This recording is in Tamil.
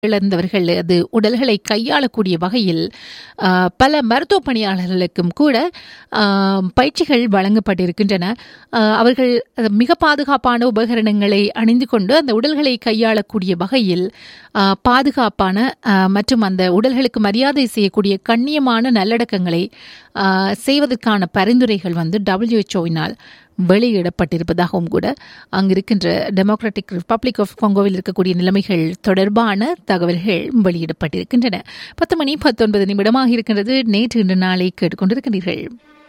இழந்தவர்கள் அது உடல்களை கையாளக்கூடிய வகையில் ஆஹ், பல மருத்துவ பணியாளர்களுக்கும் கூட ஆஹ், பயிற்சிகள் வழங்கப்பட்டிருக்கின்றன ஆஹ், அவர்கள் அது மிக பாதுகாப்பான உபகரணங்களை அணிந்து கொண்டு அந்த உடல்களை கையாளக்கூடிய வகையில் ஆஹ், பாதுகாப்பான ஆஹ், மற்றும் அந்த உடல்களுக்கு மரியாதை செய்யக்கூடிய கண்ணியமான நல்லடக்கங்களை ஆஹ், செய்வதற்கான பரிந்துரைகள் வந்து டபிள்யூஹெச்ஓவினால் வெளியிடப்பட்டிருப்பதாகவும் கூட அங்கிருக்கின்ற டெமோக்ராட்டிக் ரிப்பப்ளிக் ஆஃப் கொங்கோவில் இருக்கக்கூடிய நிலைமைகள் தொடர்பான தகவல்கள் வெளியிடப்பட்டிருக்கின்றன பத்து மணி பத்தொன்பது நிமிடமாக இருக்கின்றது நேற்று இன்று நாளை கேட்டுக்கொண்டிருக்கின்றீர்கள்